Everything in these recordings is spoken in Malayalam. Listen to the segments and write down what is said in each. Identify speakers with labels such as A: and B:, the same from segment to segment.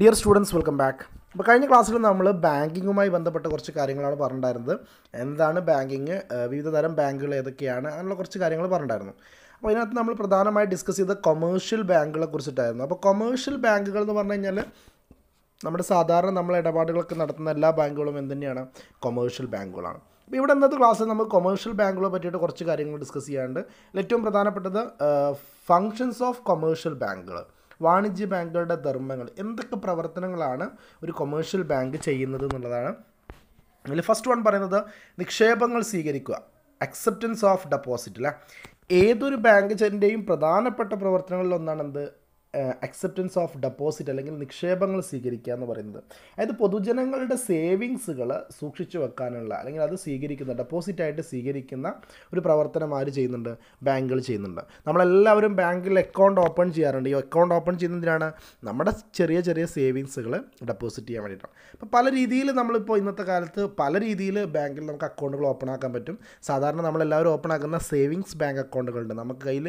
A: ഡിയർ സ്റ്റുഡൻസ് വെൽക്കം ബാക്ക് അപ്പോൾ കഴിഞ്ഞ ക്ലാസ്സിൽ നമ്മൾ ബാങ്കിങ്ങുമായി ബന്ധപ്പെട്ട കുറച്ച് കാര്യങ്ങളാണ് പറഞ്ഞിട്ടുണ്ടായിരുന്നത് എന്താണ് ബാങ്കിങ് വിവിധ തരം ബാങ്കുകൾ ഏതൊക്കെയാണ് അങ്ങനെയുള്ള കുറച്ച് കാര്യങ്ങൾ പറഞ്ഞിട്ടുണ്ടായിരുന്നു അപ്പോൾ അതിനകത്ത് നമ്മൾ പ്രധാനമായി ഡിസ്കസ് ചെയ്ത കൊമേഴ്ഷ്യൽ ബാങ്കുകളെ കുറിച്ചിട്ടായിരുന്നു അപ്പോൾ കൊമേഴ്ഷ്യൽ ബാങ്കുകൾ എന്ന് പറഞ്ഞു കഴിഞ്ഞാൽ നമ്മുടെ സാധാരണ നമ്മൾ ഇടപാടുകളൊക്കെ നടത്തുന്ന എല്ലാ ബാങ്കുകളും എന്ത് തന്നെയാണ് കൊമേഴ്ഷ്യൽ ബാങ്കുകളാണ് അപ്പോൾ ഇവിടെ ഇന്നത്തെ ക്ലാസ്സിൽ നമുക്ക് കൊമേഴ്ഷ്യൽ ബാങ്കുകളെ പറ്റിയിട്ട് കുറച്ച് കാര്യങ്ങൾ ഡിസ്കസ് ചെയ്യാണ്ട് ഏറ്റവും പ്രധാനപ്പെട്ടത് ഫങ്ഷൻസ് ഓഫ് കൊമേഴ്ഷ്യൽ ബാങ്കുകൾ വാണിജ്യ ബാങ്കുകളുടെ ധർമ്മങ്ങൾ എന്തൊക്കെ പ്രവർത്തനങ്ങളാണ് ഒരു കൊമേഴ്ഷ്യൽ ബാങ്ക് ചെയ്യുന്നത് എന്നുള്ളതാണ് അതിൽ ഫസ്റ്റ് വൺ പറയുന്നത് നിക്ഷേപങ്ങൾ സ്വീകരിക്കുക അക്സെപ്റ്റൻസ് ഓഫ് ഡെപ്പോസിറ്റ് അല്ലേ ഏതൊരു ബാങ്കിൻ്റെയും പ്രധാനപ്പെട്ട പ്രവർത്തനങ്ങളിൽ ഒന്നാണ് എന്ത് അക്സെപ്റ്റൻസ് ഓഫ് ഡെപ്പോസിറ്റ് അല്ലെങ്കിൽ നിക്ഷേപങ്ങൾ സ്വീകരിക്കുക എന്ന് പറയുന്നത് അതായത് പൊതുജനങ്ങളുടെ സേവിങ്സുകൾ സൂക്ഷിച്ചു വെക്കാനുള്ള അല്ലെങ്കിൽ അത് സ്വീകരിക്കുന്ന ഡെപ്പോസിറ്റായിട്ട് സ്വീകരിക്കുന്ന ഒരു പ്രവർത്തനം ആര് ചെയ്യുന്നുണ്ട് ബാങ്കുകൾ ചെയ്യുന്നുണ്ട് നമ്മളെല്ലാവരും ബാങ്കിൽ അക്കൗണ്ട് ഓപ്പൺ ചെയ്യാറുണ്ട് ഈ അക്കൗണ്ട് ഓപ്പൺ ചെയ്യുന്നതിനാണ് നമ്മുടെ ചെറിയ ചെറിയ സേവിങ്സുകൾ ഡെപ്പോസിറ്റ് ചെയ്യാൻ വേണ്ടിയിട്ടാണ് അപ്പോൾ പല രീതിയിൽ നമ്മളിപ്പോൾ ഇന്നത്തെ കാലത്ത് പല രീതിയിൽ ബാങ്കിൽ നമുക്ക് അക്കൗണ്ടുകൾ ഓപ്പൺ ആക്കാൻ പറ്റും സാധാരണ നമ്മളെല്ലാവരും ഓപ്പൺ ആക്കുന്ന സേവിങ്സ് ബാങ്ക് അക്കൗണ്ടുകളുണ്ട് നമുക്ക് കയ്യിൽ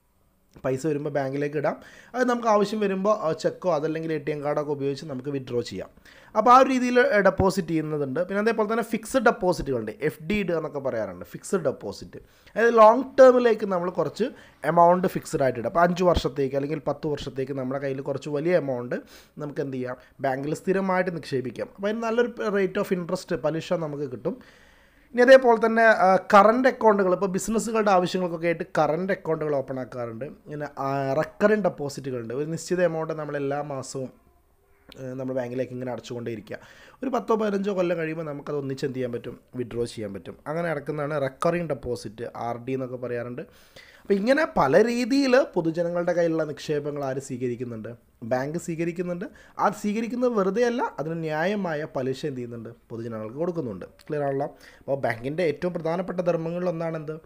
A: പൈസ വരുമ്പോൾ ബാങ്കിലേക്ക് ഇടാം അത് നമുക്ക് ആവശ്യം വരുമ്പോൾ ചെക്കോ അതല്ലെങ്കിൽ എ ടി എം കാർഡൊക്കെ ഉപയോഗിച്ച് നമുക്ക് വിഡ്രോ ചെയ്യാം അപ്പോൾ ആ ഒരു രീതിയിൽ ഡെപ്പോസിറ്റ് ചെയ്യുന്നതുണ്ട് പിന്നെ അതേപോലെ തന്നെ ഫിക്സഡ് ഡെപ്പോസിറ്റുകളുണ്ട് എഫ് ഡി ഇടുക എന്നൊക്കെ പറയാറുണ്ട് ഫിക്സഡ് ഡെപ്പോസിറ്റ് അതായത് ലോങ് ടേമിലേക്ക് നമ്മൾ കുറച്ച് എമൗണ്ട് ഫിക്സഡ് ആയിട്ട് ഇടുക അപ്പോൾ അഞ്ച് വർഷത്തേക്ക് അല്ലെങ്കിൽ പത്ത് വർഷത്തേക്ക് നമ്മുടെ കയ്യിൽ കുറച്ച് വലിയ എമൗണ്ട് നമുക്ക് എന്ത് ചെയ്യാം ബാങ്കിൽ സ്ഥിരമായിട്ട് നിക്ഷേപിക്കാം അപ്പോൾ അതിന് നല്ലൊരു റേറ്റ് ഓഫ് ഇൻട്രസ്റ്റ് പലിശ നമുക്ക് കിട്ടും ഇനി അതേപോലെ തന്നെ കറണ്ട് അക്കൗണ്ടുകൾ ഇപ്പോൾ ബിസിനസ്സുകളുടെ ആവശ്യങ്ങൾക്കൊക്കെ ആയിട്ട് കറണ്ട് അക്കൗണ്ടുകൾ ഓപ്പൺ ആക്കാറുണ്ട് ഇങ്ങനെ റെക്കറിങ് ഡെപ്പോസിറ്റുകളുണ്ട് ഒരു നിശ്ചിത എമൗണ്ട് നമ്മൾ എല്ലാ മാസവും നമ്മുടെ ബാങ്കിലേക്ക് ഇങ്ങനെ അടച്ചുകൊണ്ടേയിരിക്കുക ഒരു പത്തോ പതിനഞ്ചോ കൊല്ലം കഴിയുമ്പോൾ നമുക്കത് ഒന്നിച്ച് എന്ത് ചെയ്യാൻ പറ്റും വിഡ്രോ ചെയ്യാൻ പറ്റും അങ്ങനെ നടക്കുന്നതാണ് റെക്കറിങ് ഡെപ്പോസിറ്റ് ആർ ഡി എന്നൊക്കെ പറയാറുണ്ട് അപ്പോൾ ഇങ്ങനെ പല രീതിയിൽ പൊതുജനങ്ങളുടെ കയ്യിലുള്ള നിക്ഷേപങ്ങൾ ആര് സ്വീകരിക്കുന്നുണ്ട് ബാങ്ക് സ്വീകരിക്കുന്നുണ്ട് ആ സ്വീകരിക്കുന്നത് വെറുതെ അല്ല അതിന് ന്യായമായ പലിശ എന്ത് ചെയ്യുന്നുണ്ട് പൊതുജനങ്ങൾക്ക് കൊടുക്കുന്നുണ്ട് ക്ലിയർ ആണല്ലോ അപ്പോൾ ബാങ്കിൻ്റെ ഏറ്റവും പ്രധാനപ്പെട്ട ധർമ്മങ്ങളിൽ ഒന്നാണെന്ത്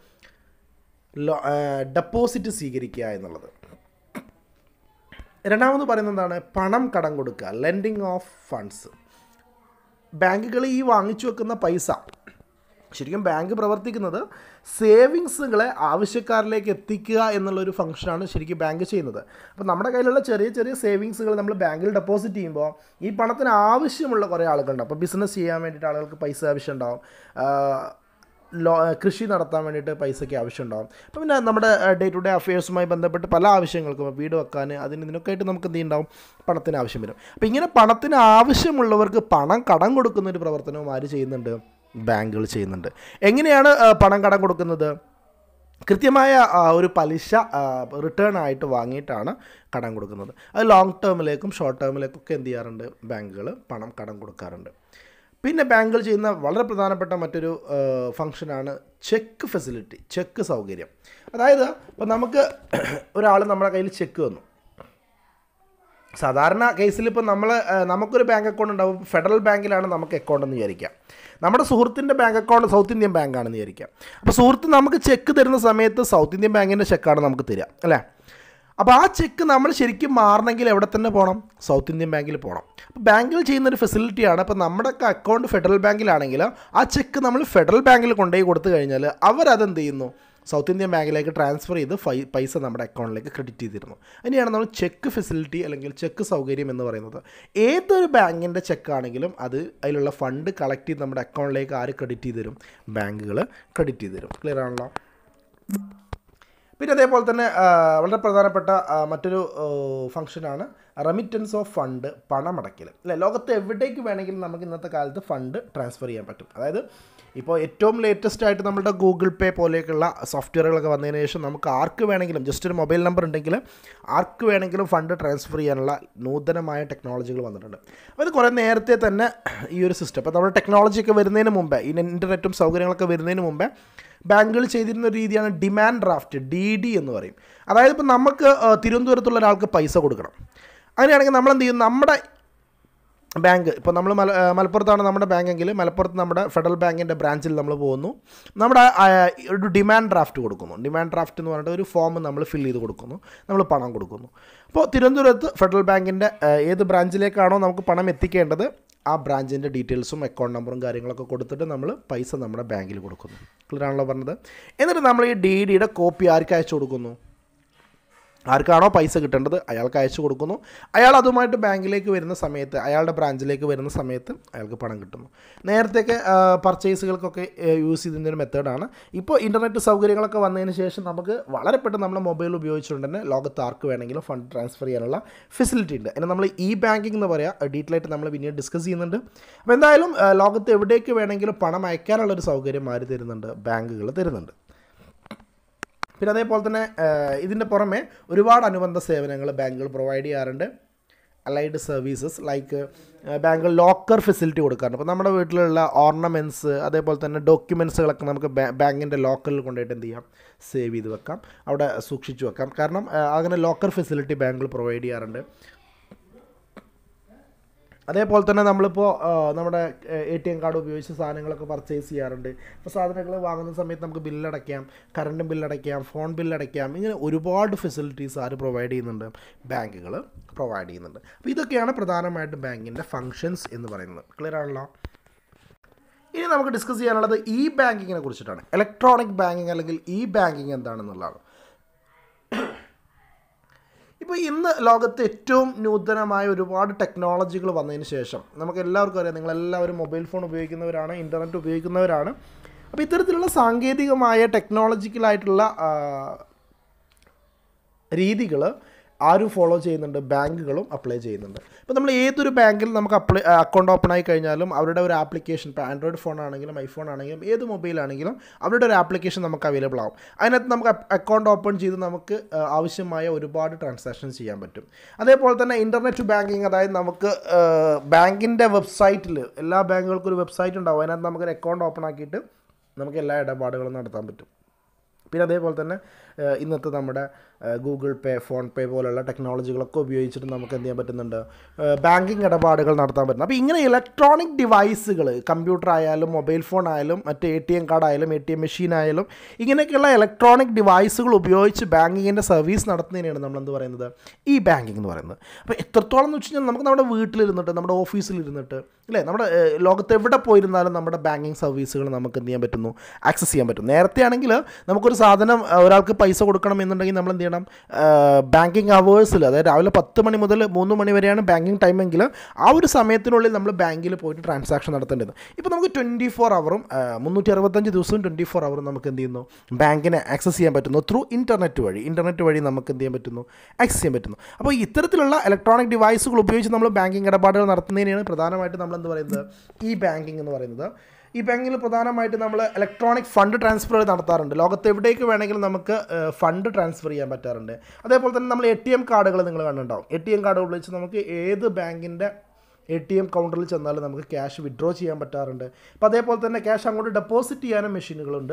A: ലോ ഡെപ്പോസിറ്റ് സ്വീകരിക്കുക എന്നുള്ളത് രണ്ടാമത് പറയുന്നത് എന്താണ് പണം കടം കൊടുക്കുക ലെൻഡിങ് ഓഫ് ഫണ്ട്സ് ബാങ്കുകൾ ഈ വാങ്ങിച്ചു വെക്കുന്ന പൈസ ശരിക്കും ബാങ്ക് പ്രവർത്തിക്കുന്നത് സേവിങ്സുകളെ ആവശ്യക്കാരിലേക്ക് എത്തിക്കുക എന്നുള്ളൊരു ഫംഗ്ഷനാണ് ശരിക്കും ബാങ്ക് ചെയ്യുന്നത് അപ്പോൾ നമ്മുടെ കയ്യിലുള്ള ചെറിയ ചെറിയ സേവിങ്സുകൾ നമ്മൾ ബാങ്കിൽ ഡെപ്പോസിറ്റ് ചെയ്യുമ്പോൾ ഈ പണത്തിന് ആവശ്യമുള്ള കുറേ ആളുകളുണ്ട് അപ്പോൾ ബിസിനസ് ചെയ്യാൻ വേണ്ടിയിട്ട് ആളുകൾക്ക് പൈസ ആവശ്യമുണ്ടാവും ലോ കൃഷി നടത്താൻ വേണ്ടിയിട്ട് പൈസയ്ക്ക് ആവശ്യമുണ്ടാവും അപ്പോൾ പിന്നെ നമ്മുടെ ഡേ ടു ഡേ അഫയേഴ്സുമായി ബന്ധപ്പെട്ട് പല ആവശ്യങ്ങൾക്കും വീട് വെക്കാൻ അതിന് ഇതിനൊക്കെ ആയിട്ട് നമുക്ക് എന്ത് ഉണ്ടാവും പണത്തിന് ആവശ്യം വരും അപ്പോൾ ഇങ്ങനെ പണത്തിന് ആവശ്യമുള്ളവർക്ക് പണം കടം കൊടുക്കുന്ന ഒരു പ്രവർത്തനവും ആര് ചെയ്യുന്നുണ്ട് ബാങ്കുകൾ ചെയ്യുന്നുണ്ട് എങ്ങനെയാണ് പണം കടം കൊടുക്കുന്നത് കൃത്യമായ ഒരു പലിശ റിട്ടേൺ ആയിട്ട് വാങ്ങിയിട്ടാണ് കടം കൊടുക്കുന്നത് അത് ലോങ് ടേമിലേക്കും ഷോർട്ട് ടേമിലേക്കൊക്കെ എന്ത് ചെയ്യാറുണ്ട് ബാങ്കുകൾ പണം കടം കൊടുക്കാറുണ്ട് പിന്നെ ബാങ്കുകൾ ചെയ്യുന്ന വളരെ പ്രധാനപ്പെട്ട മറ്റൊരു ഫംഗ്ഷനാണ് ചെക്ക് ഫെസിലിറ്റി ചെക്ക് സൗകര്യം അതായത് ഇപ്പോൾ നമുക്ക് ഒരാൾ നമ്മുടെ കയ്യിൽ ചെക്ക് വന്നു സാധാരണ കേസിൽ ഇപ്പോൾ നമ്മൾ നമുക്കൊരു ബാങ്ക് അക്കൗണ്ട് ഉണ്ടാവും ഫെഡറൽ ബാങ്കിലാണ് നമുക്ക് അക്കൗണ്ട് എന്ന് വിചാരിക്കാം നമ്മുടെ സുഹൃത്തിൻ്റെ ബാങ്ക് അക്കൗണ്ട് സൗത്ത് ഇന്ത്യൻ ബാങ്കാണെന്ന് വിചാരിക്കാം അപ്പോൾ സുഹൃത്ത് നമുക്ക് ചെക്ക് തരുന്ന സമയത്ത് സൗത്ത് ഇന്ത്യൻ ബാങ്കിൻ്റെ ചെക്കാണ് നമുക്ക് തരിക അല്ലേ അപ്പോൾ ആ ചെക്ക് നമ്മൾ ശരിക്കും മാറണമെങ്കിൽ എവിടെ തന്നെ പോകണം സൗത്ത് ഇന്ത്യൻ ബാങ്കിൽ പോകണം അപ്പോൾ ബാങ്കിൽ ചെയ്യുന്നൊരു ഫെസിലിറ്റിയാണ് അപ്പോൾ നമ്മുടെ അക്കൗണ്ട് ഫെഡറൽ ബാങ്കിലാണെങ്കിൽ ആ ചെക്ക് നമ്മൾ ഫെഡറൽ ബാങ്കിൽ കൊണ്ടുപോയി കൊടുത്തു കഴിഞ്ഞാൽ അവരതെന്ത് ചെയ്യുന്നു സൗത്ത് ഇന്ത്യൻ ബാങ്കിലേക്ക് ട്രാൻസ്ഫർ ചെയ്ത് ഫൈ പൈസ നമ്മുടെ അക്കൗണ്ടിലേക്ക് ക്രെഡിറ്റ് ചെയ്തിരുന്നു അതിനെയാണ് നമ്മൾ ചെക്ക് ഫെസിലിറ്റി അല്ലെങ്കിൽ ചെക്ക് സൗകര്യം എന്ന് പറയുന്നത് ഏതൊരു ബാങ്കിൻ്റെ ചെക്കാണെങ്കിലും അത് അതിലുള്ള ഫണ്ട് കളക്ട് ചെയ്ത് നമ്മുടെ അക്കൗണ്ടിലേക്ക് ആര് ക്രെഡിറ്റ് ചെയ്ത് തരും ബാങ്കുകൾ ക്രെഡിറ്റ് ചെയ്ത് തരും ക്ലിയർ ആണല്ലോ പിന്നെ അതേപോലെ തന്നെ വളരെ പ്രധാനപ്പെട്ട മറ്റൊരു ഫംഗ്ഷനാണ് റെമിറ്റൻസ് ഓഫ് ഫണ്ട് പണമടയ്ക്കൽ അല്ലേ ലോകത്ത് എവിടേക്ക് വേണമെങ്കിലും നമുക്ക് ഇന്നത്തെ കാലത്ത് ഫണ്ട് ട്രാൻസ്ഫർ ചെയ്യാൻ പറ്റും അതായത് ഇപ്പോൾ ഏറ്റവും ലേറ്റസ്റ്റ് ആയിട്ട് നമ്മുടെ ഗൂഗിൾ പേ പോലെയൊക്കെയുള്ള സോഫ്റ്റ്വെയറുകളൊക്കെ വന്നതിന് ശേഷം നമുക്ക് ആർക്ക് വേണമെങ്കിലും ജസ്റ്റ് ഒരു മൊബൈൽ നമ്പർ ഉണ്ടെങ്കിൽ ആർക്ക് വേണമെങ്കിലും ഫണ്ട് ട്രാൻസ്ഫർ ചെയ്യാനുള്ള നൂതനമായ ടെക്നോളജികൾ വന്നിട്ടുണ്ട് അപ്പോൾ ഇത് കുറേ നേരത്തെ തന്നെ ഈ ഒരു സിസ്റ്റം അപ്പോൾ നമ്മുടെ ടെക്നോളജിയൊക്കെ വരുന്നതിന് മുമ്പേ ഈ ഇൻ്റർനെറ്റും സൗകര്യങ്ങളൊക്കെ വരുന്നതിന് മുമ്പേ ബാങ്കുകൾ ചെയ്തിരുന്ന ഒരു രീതിയാണ് ഡിമാൻഡ് ഡ്രാഫ്റ്റ് ഡി ഡി എന്ന് പറയും അതായത് ഇപ്പോൾ നമുക്ക് തിരുവനന്തപുരത്തുള്ള ഒരാൾക്ക് പൈസ കൊടുക്കണം അങ്ങനെയാണെങ്കിൽ നമ്മൾ എന്ത് ചെയ്യും നമ്മുടെ ബാങ്ക് ഇപ്പോൾ നമ്മൾ മല മലപ്പുറത്താണ് നമ്മുടെ ബാങ്കെങ്കിൽ മലപ്പുറത്ത് നമ്മുടെ ഫെഡറൽ ബാങ്കിൻ്റെ ബ്രാഞ്ചിൽ നമ്മൾ പോകുന്നു നമ്മുടെ ഒരു ഡിമാൻഡ് ഡ്രാഫ്റ്റ് കൊടുക്കുന്നു ഡിമാൻഡ് ഡ്രാഫ്റ്റ് എന്ന് പറഞ്ഞിട്ട് ഒരു ഫോം നമ്മൾ ഫില്ല് ചെയ്ത് കൊടുക്കുന്നു നമ്മൾ പണം കൊടുക്കുന്നു അപ്പോൾ തിരുവനന്തപുരത്ത് ഫെഡറൽ ബാങ്കിൻ്റെ ഏത് ബ്രാഞ്ചിലേക്കാണോ നമുക്ക് പണം എത്തിക്കേണ്ടത് ആ ബ്രാഞ്ചിൻ്റെ ഡീറ്റെയിൽസും അക്കൗണ്ട് നമ്പറും കാര്യങ്ങളൊക്കെ കൊടുത്തിട്ട് നമ്മൾ പൈസ നമ്മുടെ ബാങ്കിൽ കൊടുക്കുന്നു ക്ലിയർ ആണല്ലോ പറഞ്ഞത് എന്നിട്ട് നമ്മൾ ഈ ഡി ഡിയുടെ കോപ്പി ആർക്ക് അയച്ചു കൊടുക്കുന്നു ആർക്കാണോ പൈസ കിട്ടേണ്ടത് അയാൾക്ക് അയച്ചു കൊടുക്കുന്നു അയാൾ അതുമായിട്ട് ബാങ്കിലേക്ക് വരുന്ന സമയത്ത് അയാളുടെ ബ്രാഞ്ചിലേക്ക് വരുന്ന സമയത്ത് അയാൾക്ക് പണം കിട്ടുന്നു നേരത്തെയൊക്കെ പർച്ചേസുകൾക്കൊക്കെ യൂസ് ചെയ്തിരുന്ന ഒരു മെത്തേഡാണ് ഇപ്പോൾ ഇൻ്റർനെറ്റ് സൗകര്യങ്ങളൊക്കെ വന്നതിന് ശേഷം നമുക്ക് വളരെ പെട്ടെന്ന് നമ്മുടെ മൊബൈൽ ഉപയോഗിച്ചുകൊണ്ട് തന്നെ ലോകത്ത് ആർക്ക് വേണമെങ്കിലും ഫണ്ട് ട്രാൻസ്ഫർ ചെയ്യാനുള്ള ഫെസിലിറ്റി ഉണ്ട് അതിന് നമ്മൾ ഇ ബാങ്കിങ് എന്ന് പറയാം ഡീറ്റെയിൽ ആയിട്ട് നമ്മൾ പിന്നീട് ഡിസ്കസ് ചെയ്യുന്നുണ്ട് അപ്പോൾ എന്തായാലും ആ, ലോകത്ത് എവിടേക്ക് വേണമെങ്കിലും പണം അയക്കാനുള്ളൊരു സൗകര്യം ആര് തരുന്നുണ്ട് ബാങ്കുകൾ തരുന്നുണ്ട് പിന്നെ അതേപോലെ തന്നെ ഇതിൻ്റെ പുറമെ ഒരുപാട് അനുബന്ധ സേവനങ്ങൾ ബാങ്കുകൾ പ്രൊവൈഡ് ചെയ്യാറുണ്ട് അലൈഡ് സർവീസസ് ലൈക്ക് ബാങ്കുകൾ ലോക്കർ ഫെസിലിറ്റി കൊടുക്കാറുണ്ട് അപ്പോൾ നമ്മുടെ വീട്ടിലുള്ള ഓർണമെൻറ്റ്സ് അതേപോലെ തന്നെ ഡോക്യുമെൻറ്റ്സുകളൊക്കെ നമുക്ക് ബാങ്കിൻ്റെ ലോക്കറിൽ കൊണ്ടുപോയിട്ട് എന്ത് ചെയ്യാം സേവ് ചെയ്ത് വെക്കാം അവിടെ സൂക്ഷിച്ചു വെക്കാം കാരണം ആ, അങ്ങനെ ലോക്കർ ഫെസിലിറ്റി ബാങ്കുകൾ പ്രൊവൈഡ് ചെയ്യാറുണ്ട് അതേപോലെ തന്നെ നമ്മളിപ്പോൾ ആ, നമ്മുടെ എ ടി എം കാർഡ് ഉപയോഗിച്ച് സാധനങ്ങളൊക്കെ പർച്ചേസ് ചെയ്യാറുണ്ട് അപ്പോൾ സാധനങ്ങൾ വാങ്ങുന്ന സമയത്ത് നമുക്ക് ബില്ലടയ്ക്കാം കറണ്ട് ബില്ലടയ്ക്കാം ഫോൺ ബില്ലടയ്ക്കാം ഇങ്ങനെ ഒരുപാട് ഫെസിലിറ്റീസ് ആര് പ്രൊവൈഡ് ചെയ്യുന്നുണ്ട് ബാങ്കുകൾ പ്രൊവൈഡ് ചെയ്യുന്നുണ്ട് അപ്പോൾ ഇതൊക്കെയാണ് പ്രധാനമായിട്ടും ബാങ്കിൻ്റെ ഫങ്ഷൻസ് എന്ന് പറയുന്നത് ക്ലിയർ ആണല്ലോ ഇനി നമുക്ക് ഡിസ്കസ് ചെയ്യാനുള്ളത് ഇ ബാങ്കിങ്ങിനെ കുറിച്ചിട്ടാണ് ഇലക്ട്രോണിക് ബാങ്കിങ് അല്ലെങ്കിൽ ഇ ബാങ്കിങ് എന്താണെന്നുള്ളതാണ് ഇപ്പോൾ ഇന്ന് ലോകത്ത് ഏറ്റവും നൂതനമായ ഒരുപാട് ടെക്നോളജികൾ വന്നതിന് ശേഷം നമുക്ക് എല്ലാവർക്കും അറിയാം നിങ്ങളെല്ലാവരും മൊബൈൽ ഫോൺ ഉപയോഗിക്കുന്നവരാണ് ഇൻ്റർനെറ്റ് ഉപയോഗിക്കുന്നവരാണ് അപ്പോൾ ഇത്തരത്തിലുള്ള സാങ്കേതികമായ ടെക്നോളജിക്കലായിട്ടുള്ള രീതികൾ ആരും ഫോളോ ചെയ്യുന്നുണ്ട് ബാങ്കുകളും അപ്ലൈ ചെയ്യുന്നുണ്ട് ഇപ്പോൾ നമ്മൾ ഏതൊരു ബാങ്കിൽ നമുക്ക് അപ്ലൈ അക്കൗണ്ട് ഓപ്പൺ ആയി കഴിഞ്ഞാലും അവരുടെ ഒരു ആപ്ലിക്കേഷൻ ഇപ്പോൾ ആൻഡ്രോയിഡ് ഫോൺ ആണെങ്കിലും ഐഫോൺ ആണെങ്കിലും ഏത് മൊബൈലാണെങ്കിലും അവരുടെ ഒരു ആപ്ലിക്കേഷൻ നമുക്ക് അവൈലബിൾ ആവും അതിനകത്ത് നമുക്ക് അക്കൗണ്ട് ഓപ്പൺ ചെയ്ത് നമുക്ക് ആ, ആവശ്യമായ ഒരുപാട് ട്രാൻസാക്ഷൻ ചെയ്യാൻ പറ്റും അതേപോലെ തന്നെ ഇൻ്റർനെറ്റ് ബാങ്കിങ് അതായത് നമുക്ക് ബാങ്കിൻ്റെ വെബ്സൈറ്റിൽ എല്ലാ ബാങ്കുകൾക്കും ഒരു വെബ്സൈറ്റ് ഉണ്ടാവും അതിനകത്ത് നമുക്കൊരു അക്കൗണ്ട് ഓപ്പൺ ആക്കിയിട്ട് നമുക്ക് എല്ലാ ഇടപാടുകളും നടത്താൻ പറ്റും പിന്നെ അതേപോലെ തന്നെ ഏഹ്, ഇന്നത്തെ നമ്മുടെ ഏഹ്, ഗൂഗിൾ പേ ഫോൺ പേ പോലുള്ള ടെക്നോളജികളൊക്കെ ഉപയോഗിച്ചിട്ട് നമുക്ക് എന്ത് ചെയ്യാൻ പറ്റുന്നുണ്ട് ഏഹ്, ബാങ്കിങ് ഇടപാടുകൾ നടത്താൻ പറ്റുന്നു അപ്പോൾ ഇങ്ങനെ ഇലക്ട്രോണിക് ഡിവൈസുകൾ കമ്പ്യൂട്ടർ ആയാലും മൊബൈൽ ഫോൺ ആയാലും മറ്റ് എ ടി എം കാർഡ് ആയാലും എ ടി എം മെഷീൻ ആയാലും ഇങ്ങനെയൊക്കെയുള്ള ഇലക്ട്രോണിക് ഡിവൈസുകൾ ഉപയോഗിച്ച് ബാങ്കിങ്ങിൻ്റെ സർവീസ് നടത്തുന്നതിനെയാണ് നമ്മൾ എന്ത് പറയുന്നത് ഈ ബാങ്കിങ് എന്ന് പറയുന്നത് അപ്പോൾ എത്രത്തോളം എന്ന് വെച്ച് കഴിഞ്ഞാൽ നമുക്ക് നമ്മുടെ വീട്ടിലിരുന്നിട്ട് നമ്മുടെ ഓഫീസിലിരുന്നിട്ട് അല്ലേ നമ്മുടെ ഏഹ്, ലോകത്ത് എവിടെ പോയിരുന്നാലും നമ്മുടെ ബാങ്കിങ് സർവീസുകൾ നമുക്ക് എന്ത് ചെയ്യാൻ പറ്റുന്നു ആക്സസ് ചെയ്യാൻ പറ്റും നേരത്തെ ആണെങ്കിൽ നമുക്കൊരു സാധനം ഏഹ്, ഒരാൾക്ക് പൈസ കൊടുക്കണം എന്നുണ്ടെങ്കിൽ നമ്മൾ എന്ത് ചെയ്യണം ബാങ്കിങ് അവേഴ്സിൽ അതായത് രാവിലെ പത്ത് മണി മുതൽ മൂന്ന് മണി വരെയാണ് ബാങ്കിങ് ടൈമെങ്കിൽ ആ ഒരു സമയത്തിനുള്ളിൽ നമ്മൾ ബാങ്കിൽ പോയിട്ട് ട്രാൻസാക്ഷൻ നടത്തേണ്ടത് ഇപ്പോൾ നമുക്ക് ട്വൻറ്റി ഫോർ അവറും മുന്നൂറ്റി അറുപത്തഞ്ച് ദിവസവും ട്വൻറ്റി ഫോർ അവറും നമുക്ക് എന്ത് ചെയ്യുന്നു ബാങ്കിനെ ആക്സസ് ചെയ്യാൻ പറ്റുന്നു ത്രൂ ഇൻ്റർനെറ്റ് വഴി ഇൻ്റർനെറ്റ് വഴി നമുക്ക് എന്ത് ചെയ്യാൻ പറ്റുന്നു ആക്സസ് ചെയ്യാൻ പറ്റുന്നു അപ്പോൾ ഇത്തരത്തിലുള്ള ഇലക്ട്രോണിക് ഡിവൈസുകൾ ഉപയോഗിച്ച് നമ്മൾ ബാങ്കിങ് ഇടപാടുകൾ നടത്തുന്നതിനെയാണ് പ്രധാനമായിട്ട് നമ്മൾ എന്ത് പറയുന്നത് ഈ ബാങ്കിങ് എന്ന് പറയുന്നത് ഈ ബാങ്കിൽ പ്രധാനമായിട്ട് നമ്മൾ ഇലക്ട്രോണിക് ഫണ്ട് ട്രാൻസ്ഫർ നടത്താറുണ്ട് ലോകത്ത് എവിടേക്ക് വേണമെങ്കിലും നമുക്ക് ഫണ്ട് ട്രാൻസ്ഫർ ചെയ്യാൻ പറ്റാറുണ്ട് അതേപോലെ തന്നെ നമ്മൾ എ ടി എം കാർഡുകൾ നിങ്ങൾ കണ്ടിട്ടുണ്ടാവും എ ടി എം കാർഡ് ഉപയോഗിച്ച് നമുക്ക് ഏത് ബാങ്കിൻ്റെ എ ടി എം കൗണ്ടറിൽ ചെന്നാലും നമുക്ക് ക്യാഷ് വിഡ്രോ ചെയ്യാൻ പറ്റാറുണ്ട് അപ്പോൾ അതേപോലെ തന്നെ ക്യാഷ് അങ്ങോട്ട് ഡെപ്പോസിറ്റ് ചെയ്യാനും മെഷീനുകളുണ്ട്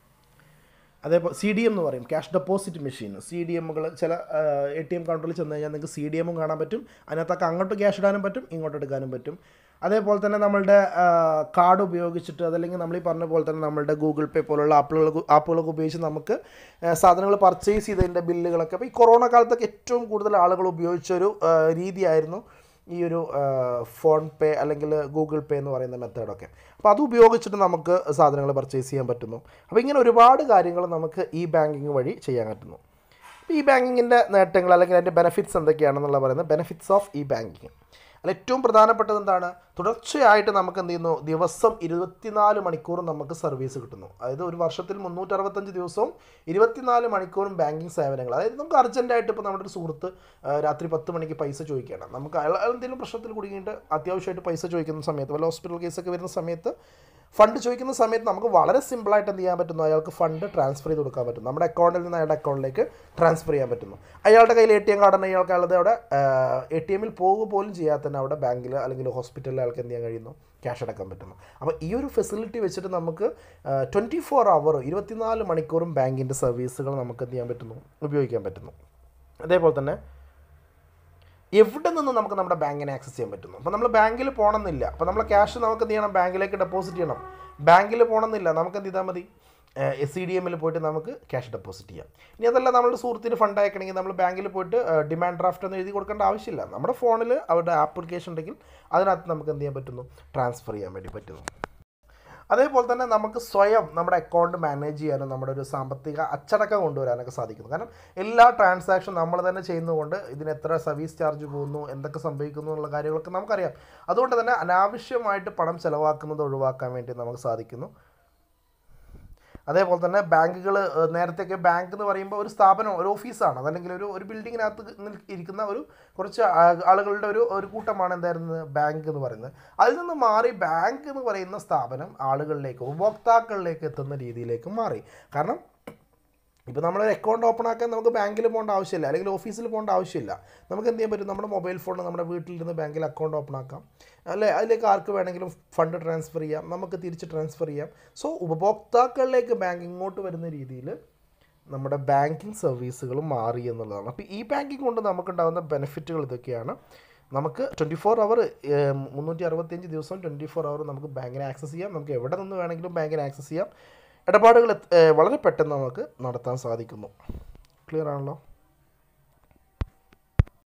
A: അതേപോലെ സി ഡി എം എന്ന് പറയും cash deposit machine C D എമ്മുകൾ ചില എ ടി എം കൗണ്ടറിൽ ചെന്ന് കഴിഞ്ഞാൽ നിങ്ങൾക്ക് സി ഡി എമ്മും കാണാൻ പറ്റും അതിനകത്തൊക്കെ അങ്ങോട്ട് ക്യാഷ് ഇടാനും പറ്റും ഇങ്ങോട്ട് എടുക്കാനും പറ്റും അതേപോലെ തന്നെ നമ്മളുടെ കാർഡ് ഉപയോഗിച്ചിട്ട് അതല്ലെങ്കിൽ നമ്മൾ ഈ പറഞ്ഞ പോലെ തന്നെ നമ്മളുടെ ഗൂഗിൾ പേ പോലുള്ള ആപ്പുകൾ ആപ്പുകളൊക്കെ ഉപയോഗിച്ച് നമുക്ക് ആ, സാധനങ്ങൾ പർച്ചേസ് ചെയ്തതിൻ്റെ ബില്ലുകളൊക്കെ അപ്പോൾ ഈ കൊറോണ കാലത്തൊക്കെ ഏറ്റവും കൂടുതൽ ആളുകൾ ഉപയോഗിച്ചൊരു ആ, രീതിയായിരുന്നു ഈ ഒരു ഫോൺ പേ അല്ലെങ്കിൽ ഗൂഗിൾ പേ എന്ന് പറയുന്ന മെത്തേഡൊക്കെ അപ്പോൾ അത് ഉപയോഗിച്ചിട്ട് നമുക്ക് സാധനങ്ങൾ പർച്ചേസ് ചെയ്യാൻ പറ്റുന്നു അപ്പോൾ ഇങ്ങനെ ഒരുപാട് കാര്യങ്ങൾ നമുക്ക് ഈ ബാങ്കിങ് വഴി ചെയ്യാൻ പറ്റുന്നു അപ്പോൾ ഈ ബാങ്കിങ്ങിൻ്റെ നേട്ടങ്ങൾ അല്ലെങ്കിൽ അതിൻ്റെ ബെനിഫിറ്റ്സ് എന്തൊക്കെയാണെന്നുള്ള പറയുന്നത് ബെനിഫിറ്റ്സ് ഓഫ് ഈ ബാങ്കിങ് അതിൽ ഏറ്റവും പ്രധാനപ്പെട്ടത് എന്താണ് തുടർച്ചയായിട്ട് നമുക്ക് എന്ത് ചെയ്യുന്നു ദിവസം ഇരുപത്തിനാല് മണിക്കൂറും നമുക്ക് സർവീസ് കിട്ടുന്നു അതായത് ഒരു വർഷത്തിൽ മുന്നൂറ്ററുപത്തഞ്ച് ദിവസവും ഇരുപത്തിനാല് മണിക്കൂറും ബാങ്കിങ് സേവനങ്ങൾ അതായത് നമുക്ക് അർജൻറ്റായിട്ട് ഇപ്പോൾ നമ്മുടെ ഒരു സുഹൃത്ത് ആ, രാത്രി പത്ത് മണിക്ക് പൈസ ചോദിക്കുകയാണ് നമുക്ക് അയാൾ എന്തെങ്കിലും പ്രശ്നത്തിൽ കുടുങ്ങിയിട്ട് അത്യാവശ്യമായിട്ട് പൈസ ചോദിക്കുന്ന സമയത്ത് വല്ല ഹോസ്പിറ്റൽ കേസൊക്കെ വരുന്ന സമയത്ത് ഫണ്ട് ചോദിക്കുന്ന സമയത്ത് നമുക്ക് വളരെ സിമ്പിളായിട്ട് എന്ത് ചെയ്യാൻ പറ്റുന്നു അയാൾക്ക് ഫണ്ട് ട്രാൻസ്ഫർ ചെയ്ത് കൊടുക്കാൻ പറ്റും നമ്മുടെ അക്കൗണ്ടിൽ നിന്ന് അയാളുടെ അക്കൗണ്ടിലേക്ക് ട്രാൻസ്ഫർ ചെയ്യാൻ പറ്റുന്നു അയാളുടെ കയ്യിൽ എ ടി എം കാർഡാണ് അയാൾക്ക് അയാളുടെ അവിടെ എ ടി എമ്മിൽ പോകുക പോലും ചെയ്യാതെ തന്നെ അവിടെ ബാങ്കിൽ അല്ലെങ്കിൽ ഹോസ്പിറ്റലിൽ അയാൾക്ക് എന്ത് ചെയ്യാൻ കഴിയുന്നു ക്യാഷ് അടക്കാൻ പറ്റുന്നു അപ്പോൾ ഈ ഒരു ഫെസിലിറ്റി വെച്ചിട്ട് നമുക്ക് ട്വൻറ്റി ഫോർ അവർ ഇരുപത്തിനാല് മണിക്കൂറും ബാങ്കിൻ്റെ സർവീസുകൾ നമുക്ക് എന്ത് ചെയ്യാൻ പറ്റുന്നു ഉപയോഗിക്കാൻ പറ്റുന്നു അതേപോലെ തന്നെ എവിടെ നിന്ന് നമുക്ക് നമ്മുടെ ബാങ്കിനെ ആക്സസ് ചെയ്യാൻ പറ്റുന്നു അപ്പോൾ നമ്മൾ ബാങ്കിൽ പോകണമെന്നില്ല അപ്പോൾ നമ്മളെ ക്യാഷ് നമുക്ക് എന്ത് ചെയ്യണം ബാങ്കിലേക്ക് ഡെപ്പോസിറ്റ് ചെയ്യണം ബാങ്കിൽ പോകണമെന്നില്ല നമുക്ക് എന്ത് ചെയ്താൽ മതി എസ് സി ഡി എമ്മിൽ പോയിട്ട് നമുക്ക് ക്യാഷ് ഡെപ്പോസിറ്റ് ചെയ്യാം ഇനി അതല്ല നമ്മുടെ സുഹൃത്തിന് ഫണ്ട് അയക്കണമെങ്കിൽ നമ്മൾ ബാങ്കിൽ പോയിട്ട് ഡിമാൻഡ് ഡ്രാഫ്റ്റ് ഒന്നും എഴുതി കൊടുക്കേണ്ട ആവശ്യമില്ല നമ്മുടെ ഫോണിൽ അവരുടെ ആപ്ലിക്കേഷൻ ഉണ്ടെങ്കിൽ അതിനകത്ത് നമുക്ക് എന്ത് ചെയ്യാൻ പറ്റുന്നു ട്രാൻസ്ഫർ ചെയ്യാൻ വേണ്ടി പറ്റുന്നു അതേപോലെ തന്നെ നമുക്ക് സ്വയം നമ്മുടെ അക്കൗണ്ട് മാനേജ് ചെയ്യാനും നമ്മുടെ ഒരു സാമ്പത്തിക അച്ചടക്കം കൊണ്ടുവരാനൊക്കെ സാധിക്കുന്നു കാരണം എല്ലാ ട്രാൻസാക്ഷൻ നമ്മൾ തന്നെ ചെയ്യുന്നതുകൊണ്ട് ഇതിന് എത്ര സർവീസ് ചാർജ് പോകുന്നു എന്തൊക്കെ സംഭവിക്കുന്നു എന്നുള്ള കാര്യങ്ങളൊക്കെ നമുക്കറിയാം അതുകൊണ്ട് തന്നെ അനാവശ്യമായിട്ട് പണം ചിലവാക്കുന്നത് ഒഴിവാക്കാൻ വേണ്ടി നമുക്ക് സാധിക്കുന്നു അതേപോലെ തന്നെ ബാങ്കുകൾ നേരത്തെയൊക്കെ ബാങ്ക് എന്ന് പറയുമ്പോൾ ഒരു സ്ഥാപനം ഒരു ഓഫീസാണ് അതല്ലെങ്കിൽ ഒരു ഒരു ബിൽഡിങ്ങിനകത്ത് നിൽ- ഇരിക്കുന്ന ഒരു കുറച്ച് ആ- ആളുകളുടെ ഒരു ഒരു കൂട്ടമാണ് എന്തായിരുന്നത് ബാങ്ക് എന്ന് പറയുന്നത് അതിൽ നിന്ന് മാറി ബാങ്ക് എന്ന് പറയുന്ന സ്ഥാപനം ആളുകളിലേക്ക് ഉപഭോക്താക്കളിലേക്ക് എത്തുന്ന രീതിയിലേക്ക് മാറി കാരണം ഇപ്പോൾ നമ്മളൊരു അക്കൗണ്ട് ഓപ്പൺ ആക്കാൻ നമുക്ക് ബാങ്കിൽ പോകേണ്ട ആവശ്യമില്ല അല്ലെങ്കിൽ ഓഫീസിൽ പോകേണ്ട ആവശ്യമില്ല നമുക്ക് എന്ത് ചെയ്യാൻ പറ്റും നമ്മുടെ മൊബൈൽ ഫോണിൽ നമ്മുടെ വീട്ടിലിരുന്ന് ബാങ്കിൽ അക്കൗണ്ട് ഓപ്പൺ ആക്കാം അല്ലെ അതിലേക്ക് ആർക്ക് വേണമെങ്കിലും ഫണ്ട് ട്രാൻസ്ഫർ ചെയ്യാം നമുക്ക് തിരിച്ച് ട്രാൻസ്ഫർ ചെയ്യാം സോ ഉപഭോക്താക്കളിലേക്ക് ബാങ്ക് ഇങ്ങോട്ട് വരുന്ന രീതിയിൽ നമ്മുടെ ബാങ്കിങ് സർവീസുകൾ മാറി എന്നുള്ളതാണ് അപ്പോൾ ഈ ബാങ്കിങ് കൊണ്ട് നമുക്കുണ്ടാകുന്ന ബെനിഫിറ്റുകൾ ഇതൊക്കെയാണ് നമുക്ക് ട്വൻറ്റി ഫോർ അവർ മുന്നൂറ്റി അറുപത്തിയഞ്ച് ദിവസം ട്വൻറ്റി ഫോർ അവർ നമുക്ക് ബാങ്കിനെ ആക്സസ് ചെയ്യാം നമുക്ക് എവിടെ നിന്ന് വേണമെങ്കിലും ബാങ്കിനെ ആക്സസ് ചെയ്യാം ഇടപാടുകൾ എത്ത്- ഏഹ് വളരെ പെട്ടെന്ന് നമുക്ക് നടത്താൻ സാധിക്കുന്നു ക്ലിയർ ആണല്ലോ